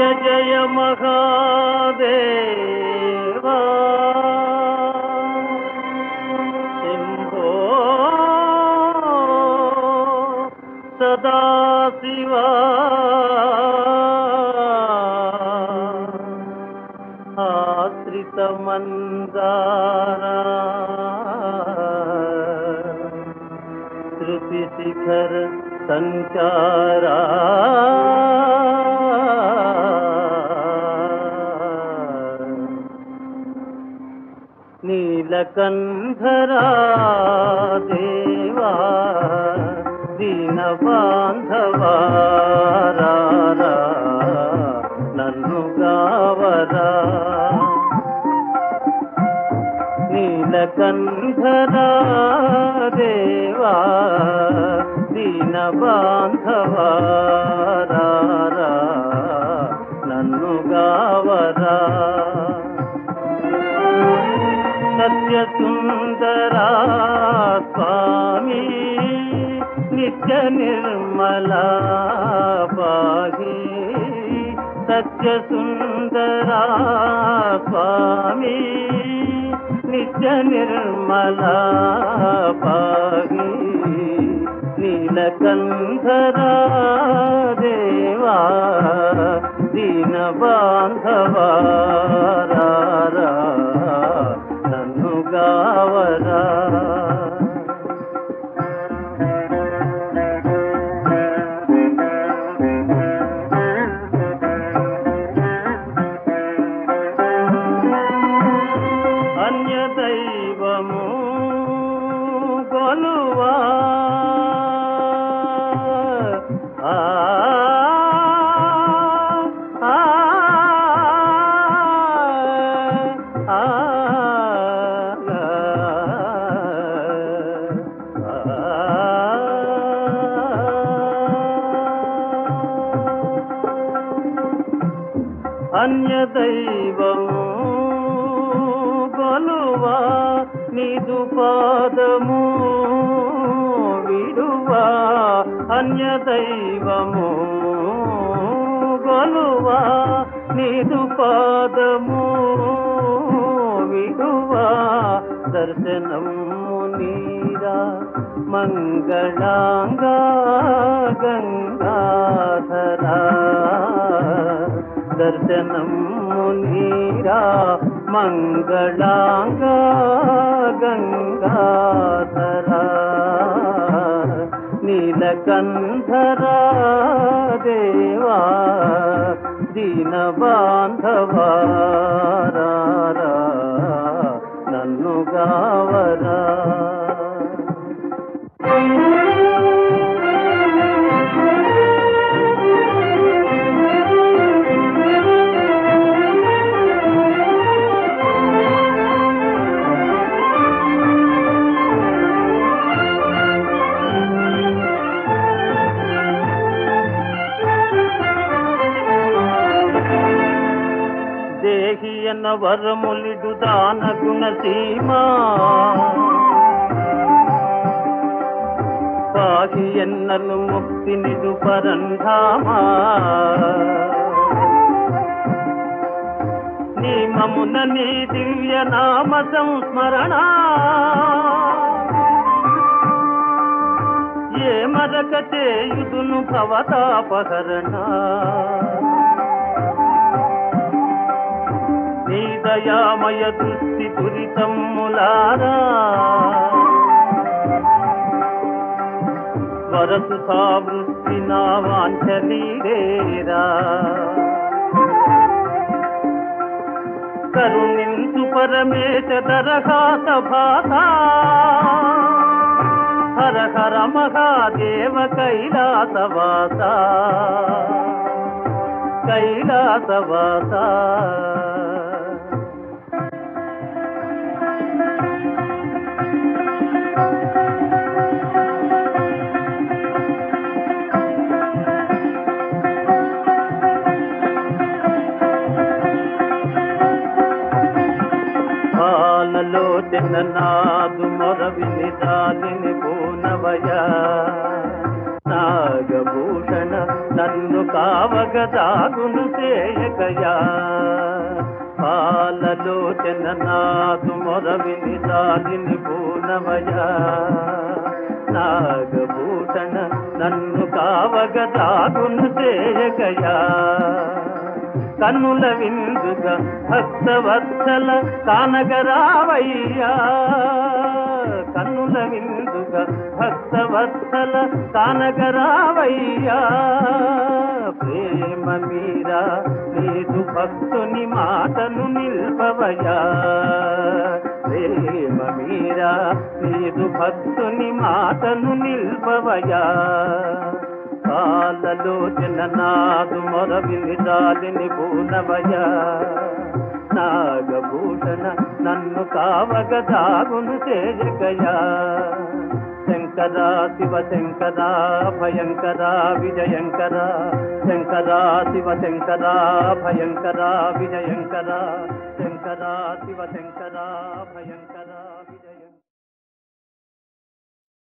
జయ మహాదేవా శంభో సదాశివా ఆశ్రితమందారా శృతి శిఖర సంచారా నీలకంధరా దేవా దీన బాంధవా రా, రా, నన్ను గావరా నీలకంధరా దేవా దీన బాంధవా రా, రా, నన్ను గావరా సత్యసుందరా స్వామి నిత్య నిర్మలా పాహి సత్యసుందరా స్వామి నిత్య నిర్మలా పాహి నీలకంధరా దేవా దీన బాంధవా రా, రా, నన్ను గావరా అన్య దైవము కొలువా ఆ, ఆ, ఆ, అన్య దైవము గొలువా నీదు పాదము విడువా అన్య దైవము గొలువా నీదు పాదము విడువా దర్శనము నీరా మంగళాంగా గంగాధరా దర్శనం నీరా మంగళాంగ గంగాధరా నీలకంధరా దేవా దీన బాంధవా రా, రా, నన్ను గావరా దేహి అన్న వరములిడు దాన గుణ సీమా పాహి ఎన్నను ముక్తి నిడు పరంధామా నీ మమున నీ దివ్య నామ సంస్మరణ ఏ మరక చేయుదును భవతాపహరణ నీ దయామయ దృష్టి దురితమ్ములారా వరసు సావృష్టి నా వాంఛనీరేరా కరుణించు పరమేశ దరఘాత భాత హర హర మహాదేవ కైలాసవాస కైలాసవాస పాలలో నాదు మొరవిని దానిని పూనవయ నాగభూషణ నన్ను నన్ను కావగ దాగును చేయకయా పాలలోచన నాదు మొరవిని దాలిని పూనవయా నాగభూషణ నన్ను కావగ దాగును చేయకయా కన్నుల విందుగా భక్తవత్సల కానగరావయ్యా కన్నుల విందుగా భక్తవత్సల కానగరావయ్యా ప్రేమ మీరా నీదు భక్తుని మాటను నిల్పవయా ప్రేమ మీరా నీదు భక్తుని మాటను నిల్పవయా కాలలోచన నాదు మొరవిని దాలిని పూనవయా నాగభూషణ నన్ను కావగ దాగును చేయగయా శంకరా శివ శంకరా భయంకరా విజయంకరా శంకరా శివ శంకరా భయంకరా విజయంకరా శంకరా శివ శంకరా భయంకరా